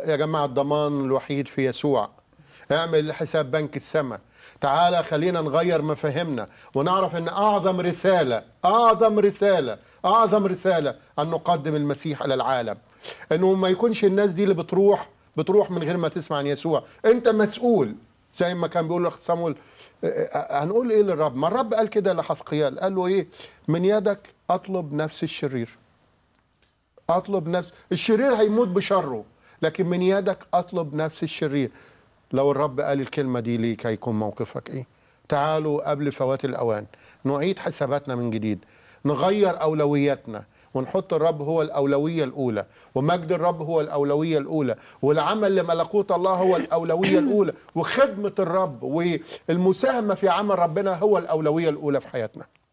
يا جماعة الضمان الوحيد في يسوع اعمل حساب بنك السماء تعالى خلينا نغير مفاهيمنا ونعرف ان اعظم رسالة اعظم رسالة اعظم رسالة ان نقدم المسيح الى العالم انه ما يكونش الناس دي اللي بتروح بتروح من غير ما تسمع عن يسوع انت مسؤول زي ما كان بيقول الاخ صامويل آه، آه، هنقول ايه للرب ما الرب قال كده لحزقيال قال له ايه من يدك اطلب نفس الشرير اطلب نفس الشرير هيموت بشره لكن من يدك اطلب نفس الشرير لو الرب قال الكلمه دي ليك هيكون موقفك ايه تعالوا قبل فوات الاوان نعيد حساباتنا من جديد نغير اولوياتنا ونحط الرب هو الاولويه الاولى ومجد الرب هو الاولويه الاولى والعمل لملكوت الله هو الاولويه الاولى وخدمه الرب والمساهمه في عمل ربنا هو الاولويه الاولى في حياتنا